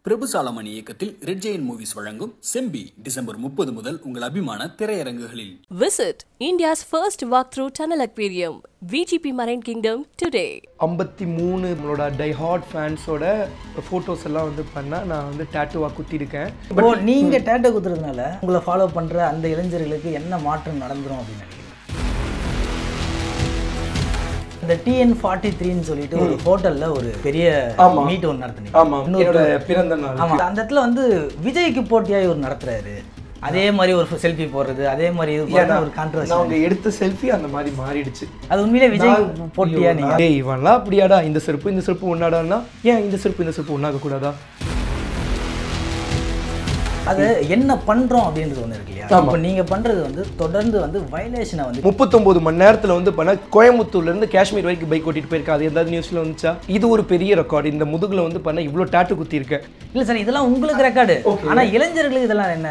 பிரபு சாலமணி இயக்கத்தில் red Jain movies வழங்கும் செம்பி December முப்பது முதல் உங்கள் அபிமான திரையரங்குகளில் Visit India's first walkthrough tunnel aquarium, VGP Marine Kingdom, today. ஐம்பத்தி மூணு நம்மளோட டைஹார்ட் ஃபேன்ஸோட ஃபோட்டோஸ் எல்லாம் வந்து பண்ணால் நான் வந்து டேட்டுவாக குத்திருக்கேன் இப்போ நீங்க டேட்டோ குத்துறதுனால உங்களை ஃபாலோ பண்ற அந்த இளைஞர்களுக்கு என்ன மாற்றம் நடந்துரும் அப்படின்னு நினைக்கிறீங்க இந்த டிஎன் ஃபார்ட்டி த்ரீன்னு சொல்லிட்டு ஒரு ஹோட்டல்ல ஒரு பெரிய ஆமா. மீட் ஒன்று நடத்துனீங்க ஆமாம் என்னோட பிறந்த நாள் ஆமா அந்த இடத்துல வந்து விஜய்க்கு போட்டியா இவர் நடத்துறாரு அதே மாதிரி ஒரு செல்ஃபி போடுறது அதே மாதிரி இது போடுறது ஒரு கான்ட்ரவர்சி நான் அவங்க எடுத்த செல்ஃபி அந்த மாதிரி மாறிடுச்சு அது உண்மையிலே விஜய் போட்டியா ஐயோ, நீங்க டேய் இவன்லாம் அப்படியாடா இந்த செருப்பு இந்த செருப்பு ஒன்னாடான்னா ஏன் இந்த செருப்பு இந்த செருப்பு ஒன்றாக கூடாதா அது என்ன பண்றோம் அப்படின்றது ஒன்று இருக்கு இல்லையா ஆமா. இப்போ நீங்க பண்றது வந்து தொடர்ந்து வந்து வயலேஷனை வந்து முப்பத்தொன்பது மணி நேரத்தில் வந்து பண்ண கோயம்புத்தூர்ல இருந்து காஷ்மீர் வரைக்கும் பைக் ஓட்டிட்டு போயிருக்கேன் அது ஏதாவது நியூஸ்ல வந்துச்சா இது ஒரு பெரிய ரெக்கார்டு இந்த முதுகுல வந்து பண்ண இவ்வளோ டேட்டு குத்திருக்கேன் இல்ல சார் இதெல்லாம் உங்களுக்கு ரெக்கார்டு ஆனா இளைஞர்களுக்கு இதெல்லாம் என்ன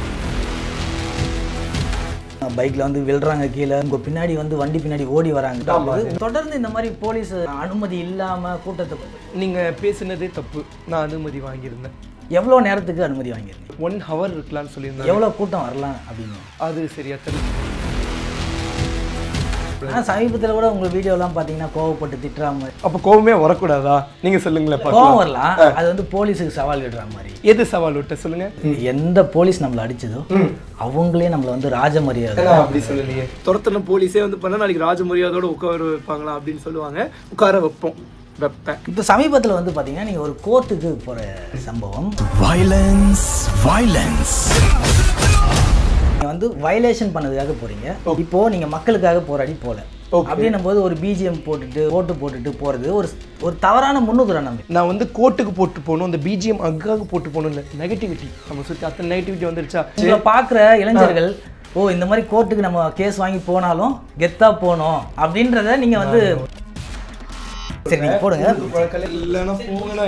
பைக்ல வந்து விழுறாங்க கீழே உங்க பின்னாடி வந்து வண்டி பின்னாடி ஓடி வராங்க தொடர்ந்து இந்த மாதிரி போலீஸ் அனுமதி இல்லாம கூட்டத்தை நீங்க பேசுனதே தப்பு நான் அனுமதி வாங்கியிருந்தேன் எவ்வளவு நேரத்துக்கு அனுமதி வாங்கிருந்தீங்க ஒன் ஹவர் இருக்கலாம்னு சொல்லியிருந்தேன் எவ்வளவு கூட்டம் வரலாம் அப்படின்னு அது சரியா தெரியல ஆனா சமீபத்துல கூட உங்க வீடியோ எல்லாம் பாத்தீங்கன்னா கோவப்பட்டு திட்டுற மாதிரி அப்போ கோவமே வரக்கூடாதா நீங்க சொல்லுங்களேன் கோவம் பார்க்கலாம் வரலாம் அது வந்து போலீஸுக்கு சவால் விடுற மாதிரி எது சவால் விட்ட சொல்லுங்க எந்த போலீஸ் நம்மளை அடிச்சதோ அவங்களே நம்மளை வந்து ராஜ மரியாதை நான் அப்படி சொல்லலையே துரத்தின போலீஸே வந்து பண்ணா நாளைக்கு ராஜ மரியாதையோட உட்கார வைப்பாங்களா அப்படின்னு சொல்லுவாங்க உட்கார வைப்போம் வைப்பேன் இப்போ சமீபத்துல வந்து பாத்தீங்கன்னா நீங்க ஒரு கோர்ட்டுக்கு போற சம்பவம் வயலன்ஸ் வயலன்ஸ் நீங்க வந்து வயலேஷன் பண்ணதுக்காக போறீங்க இப்போ நீங்க மக்களுக்காக போராடி போல அப்படின்னும் போது ஒரு பிஜிஎம் போட்டுட்டு ஓட்டு போட்டுட்டு போறது ஒரு ஒரு தவறான முன்னுதாரணம் நான் வந்து கோர்ட்டுக்கு போட்டு போகணும் அந்த பிஜிஎம் அக்காக போட்டு போகணும் இல்லை நெகட்டிவிட்டி நம்ம சுற்றி அத்தனை நெகட்டிவிட்டி வந்துருச்சா உங்களை பார்க்குற இளைஞர்கள் ஓ இந்த மாதிரி கோர்ட்டுக்கு நம்ம கேஸ் வாங்கி போனாலும் கெத்தா போனோம் அப்படின்றத நீங்க வந்து சரி நீங்க போடுங்க இல்லைன்னா போகணும்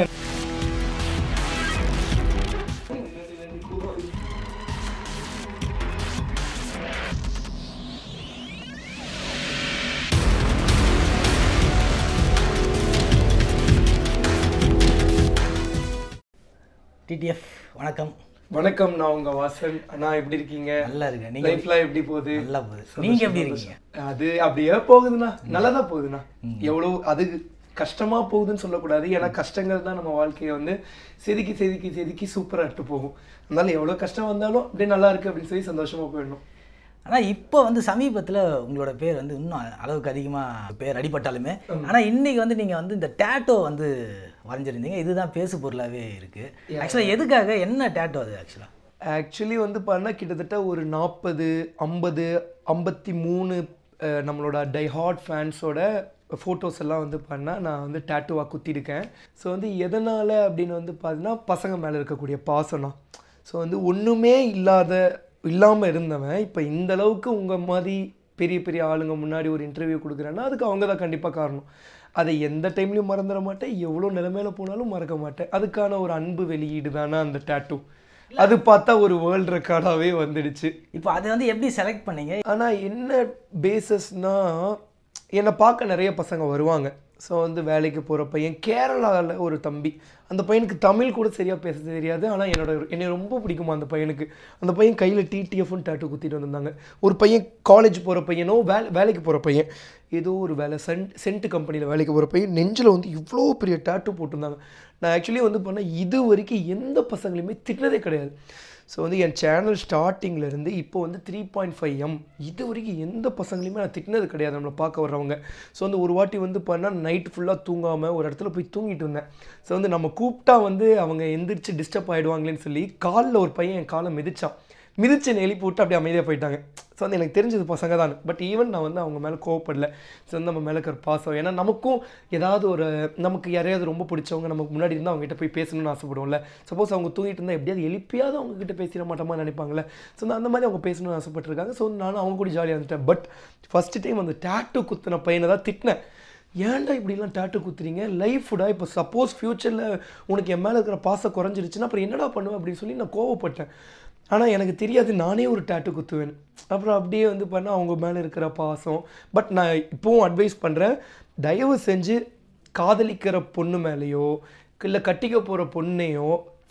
டிடிஎஃப் வணக்கம் வணக்கம் நான் உங்க வாசன் அண்ணா எப்படி இருக்கீங்க நல்லா இருக்கேன் நீங்க லைஃப்லாம் எப்படி போகுது நல்லா போகுது நீங்க எப்படி இருக்கீங்க அது அப்படியே போகுதுண்ணா நல்லதா போகுதுண்ணா எவ்வளவு அது கஷ்டமா போகுதுன்னு சொல்லக்கூடாது ஏன்னா கஷ்டங்கள் தான் நம்ம வாழ்க்கையை வந்து செதுக்கி செதுக்கி செதுக்கி சூப்பரா எடுத்து போகும் அதனால எவ்வளவு கஷ்டம் வந்தாலும் அப்படியே நல்லா இருக்கு அப்படின்னு சொல்லி சந்தோஷமா போயிடணும் ஆனா இப்போ வந்து சமீபத்துல உங்களோட பேர் வந்து இன்னும் அளவுக்கு அதிகமா பேர் அடிபட்டாலுமே ஆனா இன்னைக்கு வந்து நீங்க வந்து இந்த டேட்டோ வந்து வரைஞ்சிருந்தீங்க இதுதான் பேசு பொருளாவே இருக்கு ஆக்சுவலா எதுக்காக என்ன டேட்டோ அது ஆக்சுவலா ஆக்சுவலி வந்து பண்ணா கிட்டத்தட்ட ஒரு நாற்பது ஐம்பது ஐம்பத்தி மூணு அஹ், நம்மளோட டைஹார்ட் ஃபேன்ஸோட ஃபோட்டோஸ் எல்லாம் வந்து பண்ணால் நான் வந்து டேட்டுவாக குத்திருக்கேன் ஸோ வந்து எதனால் அப்படின்னு வந்து பார்த்தீங்கன்னா பசங்க மேலே இருக்கக்கூடிய பாசனம் ஸோ வந்து ஒன்றுமே இல்லாத இல்லாமல் இருந்தவன் இப்போ இந்த அளவுக்கு உங்கள் மாதிரி பெரிய பெரிய ஆளுங்க முன்னாடி ஒரு இன்டர்வியூ கொடுக்குறேன்னா அதுக்கு அவங்க தான் கண்டிப்பாக காரணம் அதை எந்த டைம்லையும் மறந்துட மாட்டேன் எவ்வளோ நிலைமையில போனாலும் மறக்க மாட்டேன் அதுக்கான ஒரு அன்பு வெளியீடு தானே அந்த டேட்டூ அது பார்த்தா ஒரு வேர்ல்ட் ரெக்கார்டாகவே வந்துடுச்சு இப்போ அதை வந்து எப்படி செலக்ட் பண்ணீங்க ஆனால் என்ன பேசஸ்னா என்னை பார்க்க நிறைய பசங்க வருவாங்க ஸோ வந்து வேலைக்கு போகிற பையன் கேரளாவில் ஒரு தம்பி அந்த பையனுக்கு தமிழ் கூட சரியாக பேச தெரியாது ஆனால் என்னோட என்னை ரொம்ப பிடிக்குமா அந்த பையனுக்கு அந்த பையன் கையில் டிடிஎஃப்னு டேட்டு குத்திட்டு வந்திருந்தாங்க ஒரு பையன் காலேஜ் போகிற பையனோ வேலை வேலைக்கு போகிற பையன் ஏதோ ஒரு வேலை சென்ட் சென்ட் கம்பெனியில் வேலைக்கு போகிற பையன் நெஞ்சில் வந்து இவ்வளோ பெரிய டேட்டு போட்டிருந்தாங்க நான் ஆக்சுவலி வந்து பண்ண இது வரைக்கும் எந்த பசங்களையுமே திட்டினதே கிடையாது ஸோ வந்து என் சேனல் ஸ்டார்டிங்கில் இருந்து இப்போ வந்து த்ரீ பாயிண்ட் ஃபைவ் எம் இது வரைக்கும் எந்த பசங்களையுமே நான் திட்டினது கிடையாது நம்மளை பார்க்க வர்றவங்க ஸோ வந்து ஒரு வாட்டி வந்து பண்ணால் நைட் ஃபுல்லாக தூங்காமல் ஒரு இடத்துல போய் தூங்கிட்டு இருந்தேன் ஸோ வந்து நம்ம கூப்பிட்டா வந்து அவங்க எந்திரிச்சு டிஸ்டர்ப் ஆகிடுவாங்களேன்னு சொல்லி காலில் ஒரு பையன் என் காலை மிதிச்சான் மிதிச்சு என்னை எழுப்பி விட்டு அப்படியே அமைதியாக போயிட்டாங்க ஸோ வந்து எனக்கு தெரிஞ்சது பசங்க தான் பட் ஈவன் நான் வந்து அவங்க மேலே கோவப்படல ஸோ வந்து நம்ம மேலே இருக்கிற பாசம் ஏன்னா நமக்கும் ஏதாவது ஒரு நமக்கு யாரையாவது ரொம்ப பிடிச்சவங்க நமக்கு முன்னாடி இருந்தால் அவங்ககிட்ட போய் பேசணும்னு ஆசைப்படுவோம்ல சப்போஸ் அவங்க தூங்கிட்டு இருந்தால் எப்படியாவது எழுப்பியாவது அவங்க கிட்ட பேசிட மாட்டோமா நினைப்பாங்களே ஸோ வந்து அந்த மாதிரி அவங்க பேசணும்னு ஆசைப்பட்டிருக்காங்க ஸோ நானும் அவங்க கூட ஜாலியாக இருந்துட்டேன் பட் ஃபஸ்ட்டு டைம் அந்த டேட்டு குத்தின பையனை தான் திட்டினேன் ஏன்டா இப்படிலாம் டேட்டு குத்துறீங்க லைஃப்டா இப்போ சப்போஸ் ஃப்யூச்சரில் உனக்கு என் மேலே இருக்கிற பாசம் குறைஞ்சிருச்சுன்னா அப்புறம் என்னடா பண்ணுவேன் அப்படின்னு சொல்லி நான் கோவப்பட்டேன் ஆனால் எனக்கு தெரியாது நானே ஒரு டேட்டு குத்துவேன் அப்புறம் அப்படியே வந்து பண்ணால் அவங்க மேலே இருக்கிற பாசம் பட் நான் இப்போவும் அட்வைஸ் பண்ணுறேன் தயவு செஞ்சு காதலிக்கிற பொண்ணு மேலேயோ இல்லை கட்டிக்க போகிற பொண்ணையோ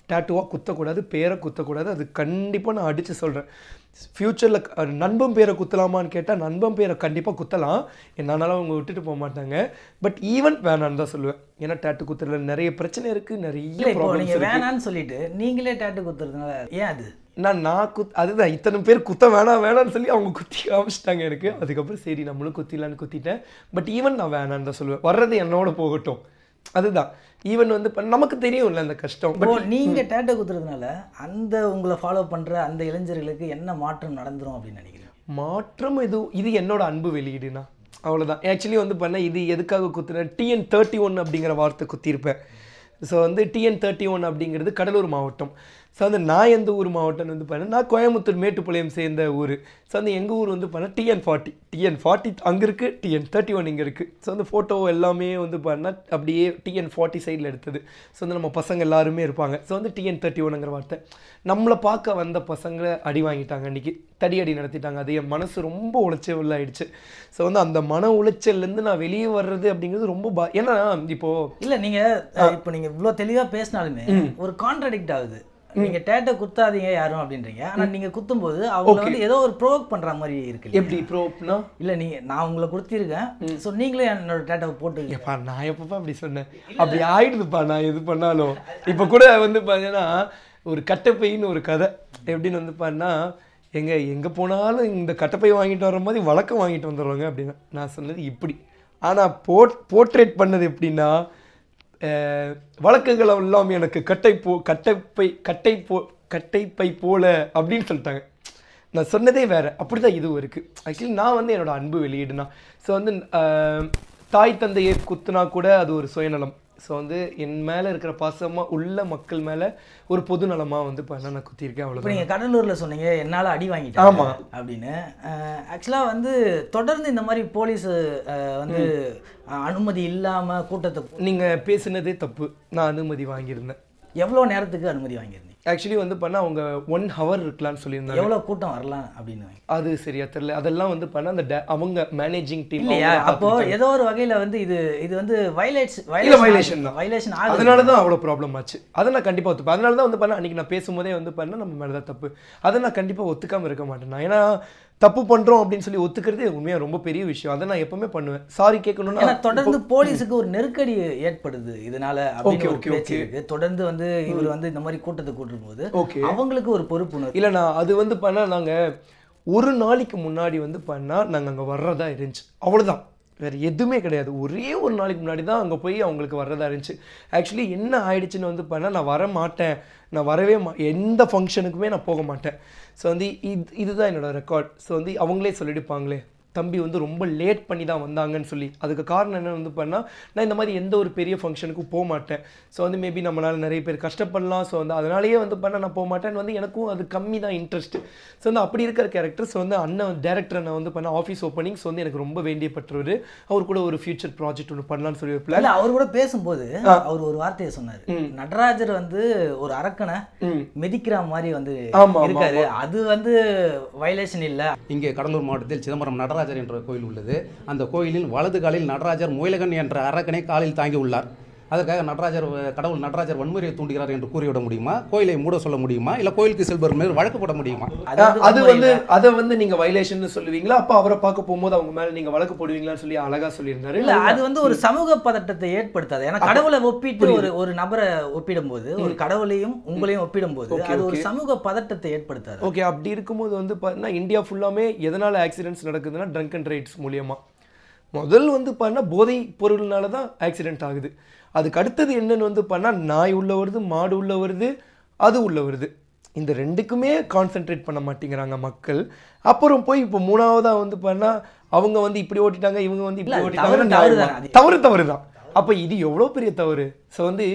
டேட்டுவாக குத்தக்கூடாது பேரை குத்தக்கூடாது அது கண்டிப்பாக நான் அடித்து சொல்கிறேன் ஃப்யூச்சரில் நண்பன் பேரை குத்தலாமான்னு கேட்டால் நண்பன் பேரை கண்டிப்பாக குத்தலாம் என்னாலும் அவங்க விட்டுட்டு போக மாட்டாங்க பட் ஈவன் வேணான்னு தான் சொல்லுவேன் ஏன்னா டேட்டு குத்துறதுல நிறைய பிரச்சனை இருக்குது இல்ல நிறைய இப்போ ப்ராப்ளம்ஸ் நீங்க இருக்குது வேணான்னு சொல்லிட்டு நீங்களே டேட்டு குத்துறதுனால ஏன் அது நான் நான் குத் அதுதான் இத்தனை பேர் குத்த வேணாம் வேணாம்னு சொல்லி அவங்க குத்தி காமிச்சிட்டாங்க எனக்கு அதுக்கப்புறம் சரி நம்மளும் குத்திடலான்னு குத்திட்டேன் பட் ஈவன் நான் வேணான்னு தான் சொல்லுவேன் வர்றது என்னோட போகட்டும் அதுதான் ஈவன் வந்து இப்ப நமக்கு தெரியும்ல அந்த கஷ்டம் இப்போ நீங்க டேட்டு குத்துறதுனால அந்த உங்களை ஃபாலோ பண்ற அந்த இளைஞர்களுக்கு என்ன மாற்றம் நடந்துரும் அப்படின்னு நினைக்கிறீங்க மாற்றம் இது இது என்னோட அன்பு வெளியீடுனா அவ்வளோதான் ஆக்சுவலி வந்து பண்ண இது எதுக்காக குத்துனேன் டிஎன் தேர்ட்டி ஒன் அப்படிங்கிற வார்த்தை குத்திருப்பேன் ஸோ வந்து டிஎன் தேர்ட்டி ஒன் அப்படிங்கிறது கடலூர் மாவட்டம் ஸோ வந்து நான் எந்த ஊர் மாவட்டம்னு வந்து பண்ணேன் நான் கோயம்புத்தூர் மேட்டுப்பாளையம் சேர்ந்த ஊர் ஸோ வந்து எங்கள் ஊர் வந்து பண்ண டிஎன் ஃபார்ட்டி டிஎன் ஃபார்ட்டி அங்கே இருக்குது டிஎன் தேர்ட்டி ஒன் இங்கே இருக்குது ஸோ அந்த ஃபோட்டோ எல்லாமே வந்து பண்ண அப்படியே டிஎன் ஃபார்ட்டி சைடில் எடுத்தது ஸோ வந்து நம்ம பசங்க எல்லாருமே இருப்பாங்க ஸோ வந்து டிஎன் தேர்ட்டி ஒன்னுங்கிற வார்த்தை நம்மளை பார்க்க வந்த பசங்களை அடி வாங்கிட்டாங்க அன்றைக்கி தடி அடி நடத்திட்டாங்க அது என் மனசு ரொம்ப உளைச்சல் ஆயிடுச்சு ஸோ வந்து அந்த மன உளைச்சல்லேருந்து நான் வெளியே வர்றது அப்படிங்கிறது ரொம்ப பா ஏன்னா இப்போது இல்ல நீங்க இப்போ நீங்க இவ்வளோ தெளிவா பேசினாலுமே ஒரு கான்ட்ராடிக்ட் ஆகுது நீங்க டேட்டை குத்தாதீங்க யாரும் அப்படின்றீங்க ஆனா நீங்க குத்தும்போது அவங்க வந்து ஏதோ ஒரு ப்ரோக் பண்ற மாதிரி இருக்கு இல்லையா? எப்படி ப்ரோப்னா இல்ல நீங்க நான் உங்களை கொடுத்திருக்கேன் சோ நீங்களே என்னோட டேட்டாவை போட்டு ஏப்பா நான் எப்பப்பா அப்படி சொன்னேன் அப்படி ஆயிடுதுப்பா நான் எது பண்ணாலும் இப்போ கூட வந்து பார்த்தீங்கன்னா ஒரு கட்டப்பைன்னு ஒரு கதை எப்படின்னு வந்து பாருன்னா எங்க எங்கே போனாலும் இந்த கட்டப்பை வாங்கிட்டு வர மாதிரி வழக்கம் வாங்கிட்டு வந்துடுவாங்க அப்படின்னு நான் சொன்னது இப்படி ஆனால் போட் போர்ட்ரேட் பண்ணது எப்படின்னா அஹ், வழக்குகள் எல்லாம் எனக்கு கட்டை போ கட்டைப்பை கட்டை போ கட்டைப்பை போல அப்படின்னு சொல்லிட்டாங்க நான் சொன்னதே வேற அப்படிதான் இதுவும் இருக்கு ஆக்சுவலி நான் வந்து என்னோட அன்பு வெளியிடுனா ஸோ வந்து ஆஹ், தாய் தந்தையை குத்துனா கூட அது ஒரு சுயநலம் ஸோ வந்து என் மேல இருக்கிற பாசமா உள்ள மக்கள் மேல ஒரு பொது நலமா வந்து பண்ண நான் குத்திருக்கேன் இப்போ அவ்வளவுதான் நீங்க கடலூர்ல சொன்னீங்க என்னால அடி வாங்கிட்டாங்க ஆமா. அப்படின்னு ஆக்சுவலா வந்து தொடர்ந்து இந்த மாதிரி போலீஸ் வந்து அஹ், அனுமதி இல்லாம கூட்டத்தை நீங்க பேசுனதே தப்பு நான் அனுமதி வாங்கியிருந்தேன் எவ்வளவு நேரத்துக்கு அனுமதி வாங்கியிருந்தீங்க ஆக்சுவலி வந்து பண்ணா அவங்க ஒன் ஹவர் இருக்கலாம்னு சொல்லியிருந்தாங்க எவ்வளவு கூட்டம் வரலாம் அப்படின்னு அது சரியா தெரியல அதெல்லாம் வந்து பண்ண அந்த da- அவங்க மேனேஜிங் டீம் இல்லையா அப்போ ஏதோ ஒரு வகையில வந்து இது இது வந்து வயலேட்ஸ் இல்ல வயலேஷன் தான் வயலேஷன் ஆகுது அதனால தான் அவ்வளோ ப்ராப்ளம் ஆச்சு அதை நான் கண்டிப்பாக ஒத்துப்பேன் அதனால தான் வந்து பண்ண அன்றைக்கி நான் பேசும்போதே வந்து பண்ண நம்ம மேலே தான் தப்பு அதை நான் கண்டிப்பாக ஒத்துக்காம இருக்க மாட்டேன் நான் ஏன்னா தப்பு பண்ணுறோம் அப்படின்னு சொல்லி ஒத்துக்கிறது உண்மையாக ரொம்ப பெரிய விஷயம் அதை நான் எப்பவுமே பண்ணுவேன் சாரி ஏன்னா கேட்கணும்னா தொடர்ந்து போலீஸுக்கு ஒரு நெருக்கடி ஏற்படுது இதனால அப்படின்னு Okay, ஒரு okay, பேச்சு இருக்கு தொடர்ந்து வந்து இவர் வந்து இந்த மாதிரி கூட்டத்தை கூட்டும் போது Okay. அவங்களுக்கு ஒரு பொறுப்புணர்வு இல்லை நான் அது வந்து பண்ணால் நாங்கள் ஒரு நாளைக்கு முன்னாடி வந்து பண்ணால் நாங்கள் அங்கே வர்றதா இருந்துச்சு அவ்வளவுதான் வேறு எதுவுமே கிடையாது ஒரே ஒரு நாளைக்கு முன்னாடி தான் அங்கே போய் அவங்களுக்கு வர்றதா இருந்துச்சு ஆக்சுவலி என்ன ஆயிடுச்சுன்னு வந்து பண்ணால் நான் வர மாட்டேன் நான் வரவே மா எந்த ஃபங்க்ஷனுக்குமே நான் போக மாட்டேன் ஸோ வந்து இது இதுதான் என்னோட ரெக்கார்ட் ஸோ வந்து அவங்களே சொல்லிடுப்பாங்களே தம்பி வந்து ரொம்ப லேட் பண்ணி தான் வந்தாங்கன்னு சொல்லி அதுக்கு காரணம் என்ன வந்து பண்ணால் நான் இந்த மாதிரி எந்த ஒரு பெரிய ஃபங்க்ஷனுக்கும் போக மாட்டேன் ஸோ வந்து மேபி நம்மளால் நிறைய பேர் கஷ்டப்படலாம் ஸோ வந்து அதனாலேயே வந்து பண்ண நான் போக மாட்டேன்னு வந்து எனக்கும் அது கம்மி தான் இன்ட்ரெஸ்ட் ஸோ வந்து அப்படி இருக்கிற கேரக்டர் ஸோ வந்து அண்ணன் டேரக்டர் நான் வந்து பண்ண ஆஃபீஸ் ஓப்பனிங் ஸோ வந்து எனக்கு ரொம்ப வேண்டியப்பட்டவர் அவர் கூட ஒரு ஃபியூச்சர் ப்ராஜெக்ட் ஒன்று பண்ணலாம்னு சொல்லி ஒரு பிளான் இல்ல அவர் கூட பேசும்போது அவர் ஒரு வார்த்தையை சொன்னாரு நடராஜர் வந்து ஒரு அரக்கனை மிதிக்கிற மாதிரி வந்து ஆமா, ஆமா, இருக்காரு அது வந்து வயலேஷன் இல்ல இங்கே கடலூர் மாவட்டத்தில் சிதம்பரம் நடராஜர் என்ற கோயில் உள்ளது அந்த கோயிலில் வலது காலில் நடராஜர் முயலகன் என்ற அரக்கனை காலில் தாங்கி உள்ளார் அதற்காக நடராஜர் கடவுள் நடராஜர் வன்முறையை தூண்டுகிறார் என்று கூறிவிட முடியுமா கோயிலை மூட சொல்ல முடியுமா இல்லை கோயிலுக்கு செல்பவர் மேல் வழக்கு போட முடியுமா அது வந்து அது வன்முறை வந்து இல்ல. அதை வந்து நீங்க வைலேஷன் சொல்லுவீங்களா அப்போ அவரை பார்க்க போகும்போது அவங்க மேல நீங்க வழக்கு போடுவீங்களான்னு சொல்லி அழகா சொல்லியிருந்தாரு இல்ல அது வந்து ஒரு சமூக பதட்டத்தை ஏற்படுத்தாது ஏன்னா கடவுளை ஒப்பிட்டு ஒரு ஒரு நபரை ஒப்பிடும்போது ஒரு கடவுளையும் உங்களையும் ஒப்பிடும்போது Okay, அது ஒரு okay. சமூக பதட்டத்தை ஏற்படுத்தாது ஓகே அப்படி இருக்கும்போது வந்து பார்த்தீங்கன்னா இந்தியா ஃபுல்லாமே எதனால் ஆக்சிடென்ட்ஸ் நடக்குதுன்னா ட்ரங்க் அண்ட் ரைட்ஸ் மூலியமா முதல் வந்து பண்ணா போதை பொருள்னால தான் ஆக்சிடென்ட் ஆகுது அதுக்கு அடுத்தது என்னன்னு வந்து பண்ணா நாய் உள்ள வருது மாடு உள்ள வருது அது உள்ள வருது இந்த ரெண்டுக்குமே கான்சென்ட்ரேட் பண்ண மாட்டேங்கிறாங்க மக்கள் அப்புறம் போய் இப்போ மூணாவதா வந்து பண்ணா அவங்க வந்து இப்படி ஓட்டிட்டாங்க இவங்க வந்து இல்ல, இப்படி அது தவறு ஓட்டிட்டாங்க தவறு நியாயமா? தானே அது. தவறு தவறு தான் அப்போ இது எவ்வளோ பெரிய தவறு ஸோ வந்து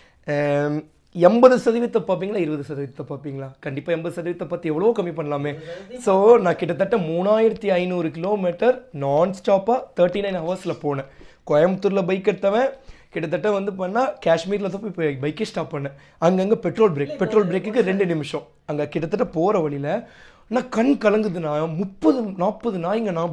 ஆம், எண்பது சதவீதத்தை பார்ப்பீங்களா இருபது சதவீதத்தை பார்ப்பீங்களா கண்டிப்பாக எண்பது சதவீதத்தை பற்றி எவ்வளோ கம்மி பண்ணலாமே ஸோ நான் கிட்டத்தட்ட மூணாயிரத்தி ஐநூறு கிலோமீட்டர் நான் ஸ்டாப்பாக தேர்ட்டி நைன் ஹவர்ஸில் போனேன் கோயம்புத்தூரில் பைக் எடுத்தவன் கிட்டத்தட்ட வந்து பண்ணால் காஷ்மீரில் தான் போய் இப்போ பைக்கே ஸ்டாப் பண்ணேன் அங்கங்கே பெட்ரோல் பிரேக் பெட்ரோல் பிரேக்குக்கு ரெண்டு நிமிஷம் அங்கே கிட்டத்தட்ட போகிற வழியில் நான் கண் கலங்குது நான் முப்பது நாற்பது நாய்ங்க நான் அப்படியே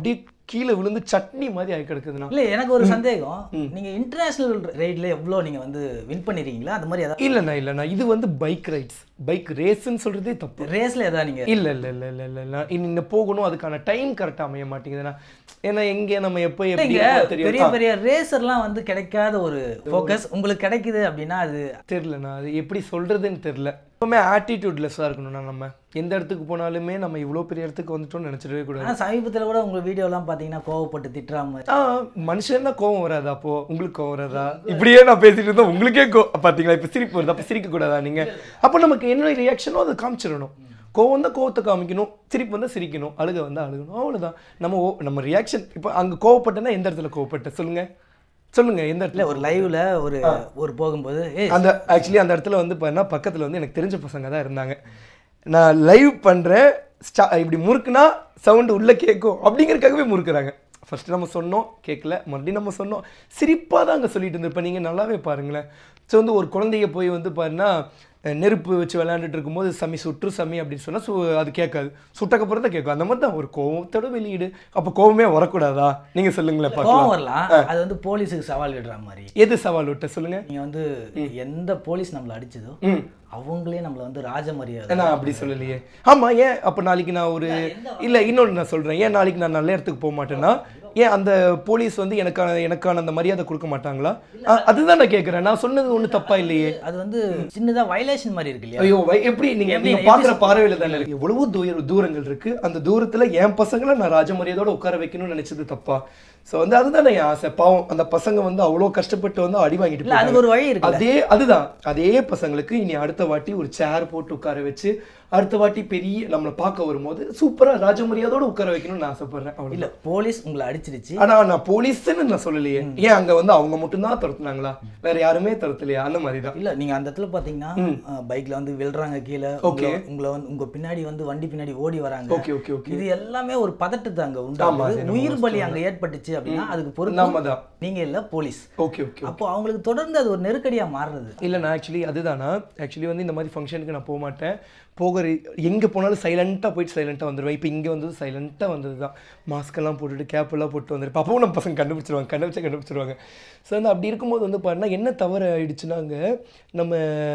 கீழே விழுந்து சட்னி மாதிரி ஆகி கிடக்குதுண்ணா இல்ல எனக்கு ஒரு சந்தேகம் நீங்க இன்டர்நேஷனல் ரைட்ல எவ்வளவு நீங்க வந்து வின் பண்ணிருக்கீங்களா அது மாதிரி ஏதாவது இல்லைண்ணா இல்லைண்ணா இது வந்து பைக் ரைட்ஸ் பைக் ரேஸ்ன்னு சொல்றதே தப்பு ரேஸ்ல ஏதாவது நீங்க இல்ல இல்ல இல்ல இல்ல இல்ல இல்ல இன்னும் போகணும் அதுக்கான டைம் கரெக்டா அமைய மாட்டேங்குதுண்ணா ஏன்னா எங்க நம்ம எப்போ எப்படி இங்க இருக்கோம் தெரியும் பெரிய பெரிய ரேசர்லாம் வந்து கிடைக்காத ஒரு ஃபோக்கஸ் உங்களுக்கு கிடைக்குது அப்படின்னா அது தெரிலண்ணா அது எப்படி சொல்றதுன்னு தெரில எப்பவுமே ஆட்டிடியூட்லெஸ்ஸாக இருக்கணும்ண்ணா நம்ம எந்த இடத்துக்கு போனாலுமே நம்ம இவ்வளோ பெரிய இடத்துக்கு வந்துட்டோம்னு நினச்சிடவே கூடாது ஆனா சமீபத்துல கூட உங்க வீடியோலாம் பாத்தீங்கன்னா கோவப்பட்டு திட்டுற மாதிரி ஆ மனுஷன் தான் கோவம் வராதா அப்போ உங்களுக்கு கோவம் வராதா இப்படியே நான் பேசிட்டு இருந்தா உங்களுக்கே கோ பார்த்தீங்களா இப்போ சிரிப்பு வருது அப்போ சிரிக்க கூடாதா நீங்க அப்போ நமக்கு என்ன ரியாக்ஷனோ அதை காமிச்சிடணும் கோவம் தான் கோவத்தை காமிக்கணும் சிரிப்பு வந்தால் சிரிக்கணும் அழுக வந்தால் அழுகணும் அவ்வளவுதான் நம்ம ஓ- நம்ம ரியாக்ஷன் இப்போ அங்கே கோவப்பட்டேன்னா எந்த இடத்துல கோவப்பட்ட சொல்லுங்க சொல்லுங்க எந்த இடத்துல இல்ல ஒரு லைவ்ல ஒரு ஒரு போகும்போது ஏய் அந்த ஆக்சுவலி அந்த இடத்துல வந்து பார்த்தா பக்கத்தில் வந்து எனக்கு தெரிஞ்ச பசங்க தான் இருந்தாங்க நான் லைவ் பண்ணுறேன் ஸ்டா இப்படி முறுக்குனா சவுண்டு உள்ளே கேட்கும் அப்படிங்கிறதுக்காகவே முறுக்குறாங்க ஃபர்ஸ்ட் நம்ம சொன்னோம் கேட்கல மறுபடியும் நம்ம சொன்னோம் சிரிப்பாக தான் அங்கே சொல்லிட்டு இருந்திருப்பேன் நீங்கள் நல்லாவே பாருங்களேன் ஸோ வந்து ஒரு குழந்தைய போய் வந்து பாருன்னா அஹ், நெருப்பு வச்சு விளையாண்டுட்டு இருக்கும்போது சமி சுற்று சமி அப்படின்னு சொன்னால் சு அது கேட்காது சுட்டக்கப்புறம் தான் கேட்கும் அந்த மாதிரி தான் ஒரு கோவத்தோட வெளியீடு அப்போ கோவமே வரக்கூடாதா நீங்கள் சொல்லுங்களேன் கோவம் பார்க்கலாம் வரலாம் அது வந்து போலீஸுக்கு சவால் விடுற மாதிரி எது சவால் விட்ட சொல்லுங்கள் நீங்க வந்து எந்த போலீஸ் நம்மள அடிச்சதோ ம் அவங்களே நம்மள வந்து ராஜ மரியாதை நான் அப்படி சொல்லலையே ஆமா ஏன் அப்ப நாளைக்கு நான் ஒரு இல்ல இன்னொன்று நான் சொல்றேன் ஏன் நாளைக்கு நான் நல்ல இடத்துக்கு போக மாட்டேன்னா ஏன் அந்த போலீஸ் வந்து எனக்கான எனக்கான அந்த மரியாதை கொடுக்க மாட்டாங்களா அ- அதுதான் நான் கேட்குறேன் நான் சொன்னது ஒன்றும் தப்பா இல்லையே அது வந்து சின்னதா வயலேஷன் மாதிரி இருக்கு இல்லையா ஐயோ வை- எப்படி நீங்க எப்படி- நீங்க எப்படி பாக்குற சொல்றது? பார்வையில தானே இருக்கு எவ்வளவோ தூர தூரங்கள் இருக்கு அந்த தூரத்துல என் பசங்களை நான் ராஜமரியாதையோட உட்கார வைக்கணும்னு நினைச்சது தப்பா சோ வந்து அதுதானே என் ஆசை பாவம் அந்த பசங்க வந்து அவ்வளோ கஷ்டப்பட்டு வந்து அடி வாங்கிட்டு இல்ல அதுக்கு ஒரு வழி இருக்கு அதே அதுதான் அதே பசங்களுக்கு இனி அடுத்த வாட்டி ஒரு சேர் போட்டு உட்கார வச்சு அடுத்த வாட்டி பெரிய நம்மளை பார்க்க வரும்போது சூப்பரா ராஜமரியாதையோட உட்கார வைக்கணும்னு நான் ஆசைப்படுறேன் அவ்வளவுதான். இல்ல போலீஸ் உங்களை அடிச்சிருச்சு ஆனா நான் போலீஸ்ன்னு நான் சொல்லலையே ஏன் அங்க வந்து அவங்க மட்டும்தான் துரத்துனாங்களா வேற யாருமே துரத்தலையா அந்த மாதிரி தான் இல்ல நீங்க அந்த இடத்துல பாத்தீங்கன்னா பைக்ல வந்து விழுறாங்க கீழே Okay. உங்களை- உங்களை வந்து உங்க பின்னாடி வந்து வண்டி பின்னாடி ஓடி வராங்க ஓகே ஓகே ஓகே இது எல்லாமே ஒரு பதட்டத்தை அங்க ஆமா, உண்டாகுது அது நம்ம உயிர் பலி அங்க ஏற்பட்டுச்சு அப்படின்னா அதுக்கு பொறுப்பு நம்ம தான் நீங்க இல்ல போலீஸ் ஓகே ஓகே அப்போ அவங்களுக்கு தொடர்ந்து அது ஒரு நெருக்கடியா மாறுறது இல்லை நான் ஆக்சுவலி அதுதானா ஆக்சுவலி வந்து இந்த மாதிரி ஃபங்க்ஷனுக்கு நான் போக மாட்டேன் போகிற எங்கே போனாலும் சைலண்ட்டாக போயிட்டு சைலண்ட்டாக வந்துடுவேன் இப்போ இங்கே வந்தது சைலண்ட்டாக வந்தது தான் மாஸ்க்கெல்லாம் போட்டுட்டு கேப் எல்லாம் போட்டு வந்துருப்பேன் அப்பவும் நம்ம பசங்க கண்டுபிடிச்சிருவாங்க கண்டுபிடிச்சா கண்டுபிடிச்சிருவாங்க ஸோ வந்து அப்படி இருக்கும்போது வந்து பாருன்னா என்ன தவறு ஆயிடுச்சுன்னா அங்கே நம்ம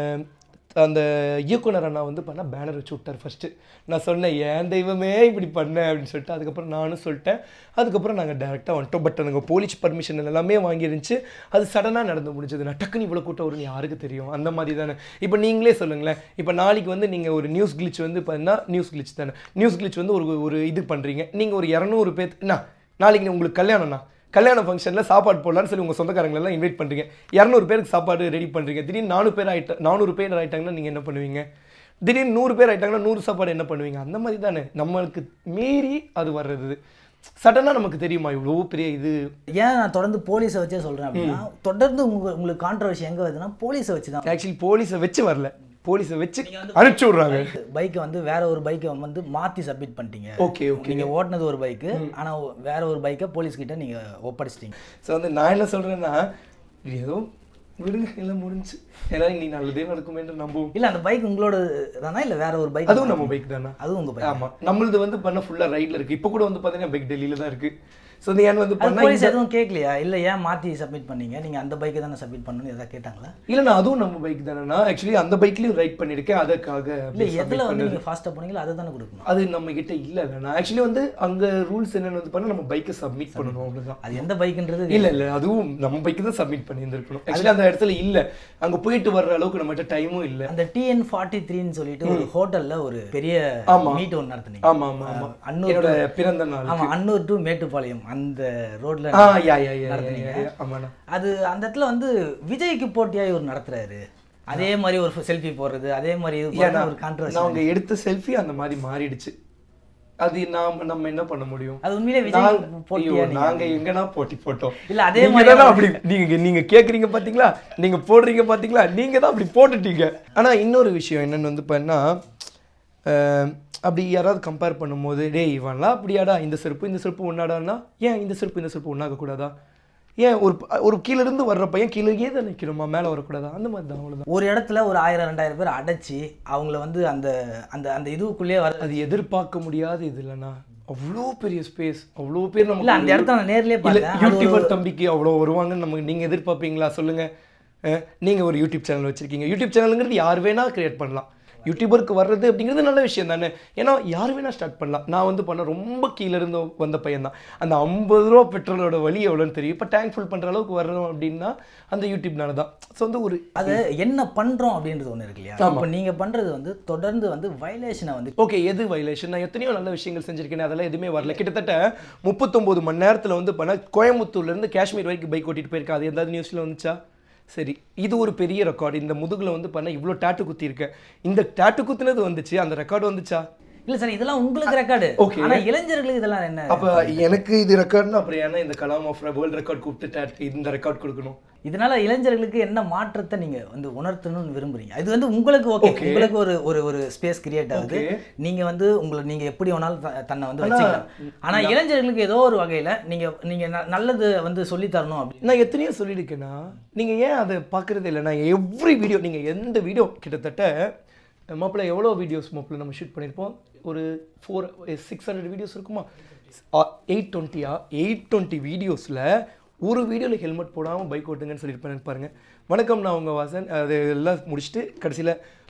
அந்த இயக்குனர் அண்ணா வந்து பண்ணால் பேனர் வச்சு விட்டார் ஃபர்ஸ்ட்டு நான் சொன்னேன் ஏன் தெய்வமே இப்படி பண்ணேன் அப்படின்னு சொல்லிட்டு அதுக்கப்புறம் நானும் சொல்லிட்டேன் அதுக்கப்புறம் நாங்கள் டேரெக்டாக வந்துட்டோம் பட் நாங்கள் போலீஸ் பர்மிஷன் எல்லாமே வாங்கிருந்துச்சு அது சடனாக நடந்து முடிஞ்சது நான் டக்குன்னு இவ்வளோ கூட்டம் வரும்னு யாருக்கு தெரியும் அந்த மாதிரி தானே இப்போ நீங்களே சொல்லுங்களேன் இப்போ நாளைக்கு வந்து நீங்கள் ஒரு நியூஸ் கிளிச் வந்து பார்த்தீங்கன்னா நியூஸ் கிளிச் தானே நியூஸ் கிளிச் வந்து ஒரு ஒரு இது பண்ணுறீங்க நீங்கள் ஒரு இரநூறு பேர் என்ன நாளைக்கு உங்களுக்கு கல்யாணம்ண்ணா கல்யாண ஃபங்க்ஷனில் சாப்பாடு போடலான்னு சொல்லி உங்கள் சொந்தக்காரங்களை எல்லாம் இன்வைட் பண்ணுறீங்க இரநூறு பேருக்கு சாப்பாடு ரெடி பண்ணுறீங்க திடீர்னு நானூறு பேர் ஆயிட்ட நானூறு பேர் ஆயிட்டாங்கன்னா நீங்கள் என்ன பண்ணுவீங்க திடீர்னு நூறு பேர் ஆயிட்டாங்கன்னா நூறு சாப்பாடு என்ன பண்ணுவீங்க அந்த மாதிரி தானே நம்மளுக்கு மீறி அது வர்றது சடனாக நமக்கு தெரியுமா இவ்வளோ பெரிய இது ஏன் நான் தொடர்ந்து போலீஸை வச்சே சொல்றேன் அப்படின்னா தொடர்ந்து உங்க உங்களுக்கு கான்ட்ரவர்சி எங்க வருதுன்னா போலீஸை வச்சு தான் ஆக்சுவலி போலீஸை வச்சு வரல போலீஸை வச்சு அனுப்பிச்சி விட்றாங்க பைக்கை வந்து வேற ஒரு பைக்கை வந்து மாத்தி சப்மிட் பண்ணிட்டீங்க ஓகே ஓகே நீங்க ஓட்டுனது ஒரு பைக்கு ஆனா வேற ஒரு பைக்கை போலீஸ் கிட்ட நீங்க ஒப்படைச்சிட்டீங்க ஸோ வந்து நான் என்ன சொல்கிறேன்னா ஏதோ விடுங்க எல்லாம் முடிஞ்சு ஏன்னா நீ நல்லதே நடக்கும் என்று நம்புவோம் இல்ல அந்த பைக் உங்களோட தானா இல்ல வேற ஒரு பைக் அதுவும் நம்ம பைக் தானே அதுவும் உங்க பைக் ஆமா நம்மளது வந்து பண்ண ஃபுல்லா ரைட்ல இருக்கு இப்போ கூட வந்து பாத்தீங்கன்னா பைக் டெல்லியில தான் இருக்கு ஸோ வந்து ஏன் வந்து பண்ணா போலீஸ் இந்த- எதுவும் கேட்கலையா இல்ல ஏன் மாத்தி சப்மிட் பண்ணீங்க நீங்க அந்த பைக்கை தானே சப்மிட் பண்ணணும்னு எதாவது கேட்டாங்களா இல்லைண்ணா அதுவும் நம்ம பைக் தானேண்ணா ஆக்சுவலி அந்த பைக்லயும் ரைட் பண்ணிருக்கேன் அதுக்காக இல்ல அப்படி submit எதுல வந்து பண்ணது. நீங்க ஃபாஸ்டா போனீங்களோ அதை தானே கொடுக்கணும் அது நம்ம கிட்ட இல்ல நான் ஆக்சுவலி வந்து அங்க ரூல்ஸ் என்னன்னு வந்து பண்ணா நம்ம பைக்கை சப்மிட் பண்ணணும் அவ்வளவுதான் அது எந்த பைக்குன்றது இல்ல இல்ல அதுவும் நம்ம பைக்கு தான் சப்மிட் பண்ணியிருந்திருக்கணும் ஆக்சுவலி அந்த இடத்துல இல்ல அங்க போயிட்டு வர்ற அளவுக்கு நம்மகிட்ட டைமும் இல்ல அந்த டிஎன் ஃபார்ட்டி த்ரீன்னு சொல்லிட்டு ஒரு ஹோட்டல்ல ஒரு பெரிய ஆமா. மீட் ஒன்று நடத்துனீங்க ஆமா ஆமா ஆமா அன்னூர் என்னோட பிறந்த நாள் ஆமா அன்னூர் டு மேட்டுப்பாளையம் அந்த ரோட்ல ஆ யா யா யா, நடத்துனீங்க. யா யா, ஆமாண்ணா அது அந்த இடத்துல வந்து விஜய்க்கு போட்டியா இவர் நடத்துறாரு அதே மாதிரி ஒரு செல்ஃபி போடுறது அதே மாதிரி இது ஏன்னா போடுறது ஒரு கான்ட்ரவர்சி நாங்க எடுத்த செல்ஃபி அந்த மாதிரி மாறிடுச்சு அது நாம நம்ம என்ன பண்ண முடியும் அது உண்மையிலே விஜய் நாங்க- போட்டியா ஐயோ, நீங்க? நாங்க எங்கனா போட்டி போட்டோம் இல்ல, அதே நீங்க மாதிரி தானே அப்படி நீங்க நீங்க கேக்குறீங்க பாத்தீங்களா நீங்க போடுறீங்க பாத்தீங்களா நீங்க தான் அப்படி போட்டுட்டீங்க ஆனா இன்னொரு விஷயம் என்னன்னு வந்து பண்ணா அப்படி யாராவது கம்பேர் பண்ணும்போது டேய் இவன்லாம் அப்படியாடா இந்த செருப்பு இந்த செருப்பு ஒன்னாடான்னா ஏன் இந்த செருப்பு இந்த செருப்பு ஒன்னாக கூடாதா ஏன் ஒரு ப- ஒரு கீழ இருந்து வர்ற பையன் கீழே தான் நிக்கணுமா மேல வரக்கூடாதா அந்த மாதிரி தான் அவ்வளவுதான் ஒரு இடத்துல ஒரு ஆயிரம் ரெண்டாயிரம் பேர் அடைச்சி அவங்கள வந்து அந்த அந்த அந்த இதுக்குள்ளேயே வர அது எதிர்பார்க்க முடியாத இது இல்லைண்ணா அவ்வளோ பெரிய ஸ்பேஸ் அவ்வளோ பேர் நம்ம இல்ல, அந்த இடத்த நான் நேர்லயே பார்த்தேன். அது ஒரு- யூடியூபர் தம்பிக்கு அவ்வளோ வருவாங்கன்னு நமக்கு நீங்கள் எதிர்பார்ப்பீங்களா சொல்லுங்கள் நீங்கள் ஒரு யூடியூப் சேனல் வச்சுருக்கீங்க யூடியூப் சேனலுங்கிறது யார் வேணால் கிரியேட் பண்ணலாம் யூடியூபருக்கு வர்றது அப்படிங்கிறது நல்ல விஷயம் தானே ஏன்னா யார் வேணால் ஸ்டார்ட் பண்ணலாம் நான் வந்து பண்ண ரொம்ப கீழே இருந்து வந்த பையன் தான் அந்த ஐம்பது ரூபா பெட்ரோலோட வழி எவ்வளோன்னு தெரியும் இப்போ டேங்க் ஃபுல் பண்ணுற அளவுக்கு வரணும் அப்படின்னா அந்த யூடியூப்னால தான் ஸோ வந்து ஒரு அது என்ன பண்றோம் அப்படின்றது ஒண்ணு இருக்கு இல்லையா இப்போ நீங்க பண்றது வந்து தொடர்ந்து வந்து வயலேஷனை வந்து ஓகே எது வயலேஷன் நான் எத்தனையோ நல்ல விஷயங்கள் செஞ்சிருக்கேன் அதெல்லாம் எதுவுமே வரல கிட்டத்தட்ட முப்பத்தொம்போது மணி நேரத்தில் வந்து பண்ண கோயம்புத்தூர்லேருந்து காஷ்மீர் வரைக்கும் பைக் ஓட்டிட்டு போயிருக்கேன் அது எதாவது நியூஸில் வந்துச்சா சரி இது ஒரு பெரிய ரெக்கார்டு இந்த முதுகுல வந்து பண்ண இவ்வளோ டேட்டு குத்திருக்கேன் இந்த டேட்டு குத்துனது வந்துச்சு அந்த ரெக்கார்டு வந்துச்சா இல்ல சார் இதெல்லாம் உங்களுக்கு ரெக்கார்டு Okay. ஆனா இளைஞர்களுக்கு இதெல்லாம் என்ன அப்போ எனக்கு இது ரெக்கார்ட்னா அப்புறம் ஏன்னா இந்த கலாம் ஆஃப் வேர்ல்ட் ரெக்கார்ட் கூப்பிட்டு tattoo இந்த ரெக்கார்ட் கொடுக்கணும் இதனால இளைஞர்களுக்கு என்ன மாற்றத்தை நீங்க வந்து உணர்த்தணும்னு விரும்புறீங்க இது வந்து உங்களுக்கு ஓகே Okay. உங்களுக்கு ஒரு ஒரு ஒரு ஸ்பேஸ் கிரியேட் ஆகுது Okay. நீங்க வந்து உங்களை நீங்க எப்படி வேணாலும் த- தன்னை வந்து ஆனா, வச்சுக்கலாம் ஆனா இளைஞர்களுக்கு ஏதோ ஒரு வகையில நீங்க நீங்க ந- நல்லது வந்து சொல்லி தரணும் அப்படின்னு நான் எத்தனையோ சொல்லியிருக்கேன்னா நீங்கள் ஏன் அதை பார்க்குறதே இல்லை நான் எவ்ரி வீடியோ நீங்கள் எந்த வீடியோ கிட்டத்தட்ட மாப்பிள்ள எவ்வளோ வீடியோஸ் மாப்பிள்ள நம்ம ஷூட் பண்ணியிருப்போம் ஒரு ஃபோர் சிக்ஸ் ஹண்ட்ரட் வீடியோஸ் இருக்குமா எயிட் டுவெண்ட்டியா எயிட் டுவெண்ட்டி வீடியோஸில் ஒரு வீடியோவில் ஹெல்மெட் போடாமல் பைக் ஓட்டுங்கன்னு சொல்லியிருப்பேன் பாருங்க வணக்கம் நான் உங்கள் வாசன் அது எல்லாம் முடிச்சுட்டு கடைசியில்